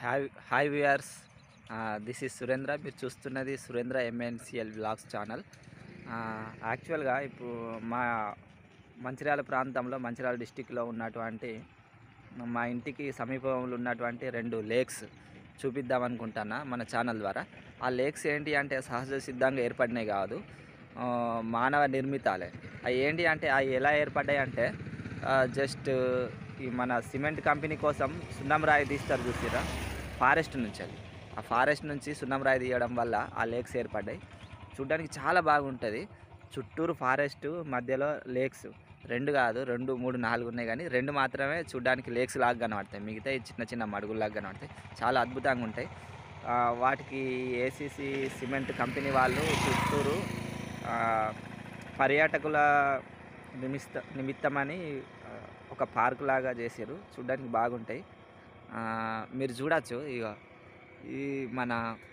Hi hi viewers this is Surendra మీరు చూస్తున్నది Surendra ఎంఎన్సిఎల్ blogs channel యాక్చువల్గా ఇప్పుడు మా మంచిర్యాల ప్రాంతంలో మంచిర్యాల డిస్టిక్లో ఉన్నటువంటి మా ఇంటికి సమీపంలో ఉన్నటువంటి రెండు లేక్స్ చూపిద్దాం అనుకుంటున్నా మన ఛానల్ ద్వారా ఆ లేక్స్ ఏంటి అంటే సహజ సిద్ధంగా ఏర్పడినాయి కాదు ఆ, మానవ నిర్మితాలే అవి ఏంటి అంటే అవి ఎలా ఏర్పడ్డాయి అంటే జస్ట్ ఈ మన సిమెంట్ కంపెనీ కోసం సున్నం రాయి తీస్తారు చూసిరా ఫారెస్ట్ నుంచి అది ఆ ఫారెస్ట్ నుంచి సున్నం రాయి తీయడం వల్ల ఆ లేక్స్ ఏర్పడ్డాయి చూడ్డానికి చాలా బాగుంటుంది చుట్టూరు ఫారెస్ట్ మధ్యలో లేక్స్ రెండు కాదు రెండు మూడు నాలుగు ఉన్నాయి కానీ రెండు మాత్రమే చూడ్డానికి లేక్స్ లాగా కనబడతాయి మిగతా చిన్న చిన్న మడుగుల్లాగా కనబడతాయి చాలా అద్భుతంగా ఉంటాయి ఆ, వాటికి ఏసీసీ సిమెంట్ కంపెనీ వాళ్ళు చుట్టూరు ఆ, పర్యాటకుల నిమిత్త నిమిత్తమని ఆ, ఒక పార్క్ లాగా చేసారు చూడ్డానికి బాగుంటాయి ఆ, మీరు చూడొచ్చు ఇక ఈ మన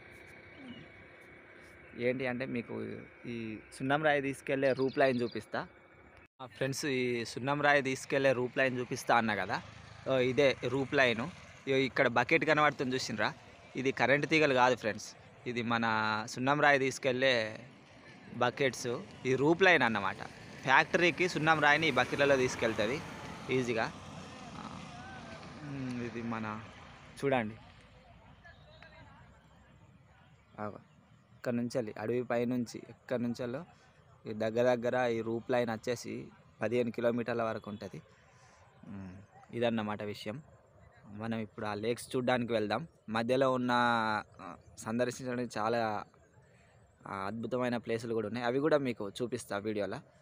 ఏంటి అంటే మీకు ఈ సున్నం రాయి తీసుకెళ్లే రూప్ లైన్ చూపిస్తా మా ఫ్రెండ్స్ ఈ సున్నం రాయి తీసుకెళ్లే రూప్ లైన్ చూపిస్తా అన్న కదా ఓ, ఇదే రూప్ లైను ఇగో ఇక్కడ బకెట్ కనబడుతుంది చూసిండ్రా ఇది కరెంట్ తీగలు కాదు ఫ్రెండ్స్ ఇది మన సున్నం రాయి తీసుకెళ్లే బకెట్స్ ఈ రూప్ లైన్ అన్నమాట ఫ్యాక్టరీకి సున్నం రాయిని ఈ బకెట్లలో తీసుకెళ్తుంది ఈజీగా ఆ, మ్, ఇది మన చూడండి ఆగో. ఇక్కడ నుంచి వెళ్ళి అడవి పైనుంచి ఎక్కడి నుంచెల్లో ఈ దగ్గర దగ్గర ఈ రూప్ లైన్ వచ్చేసి పదిహేను కిలోమీటర్ల వరకు ఉంటుంది మ్, ఇదన్నమాట విషయం మనం ఇప్పుడు ఆ లేక్స్ చూడడానికి వెళ్దాం మధ్యలో ఉన్న ఆ, సందర్శించడానికి చాలా ఆ, అద్భుతమైన ప్లేసులు కూడా ఉన్నాయి అవి కూడా మీకు చూపిస్తా వీడియోలో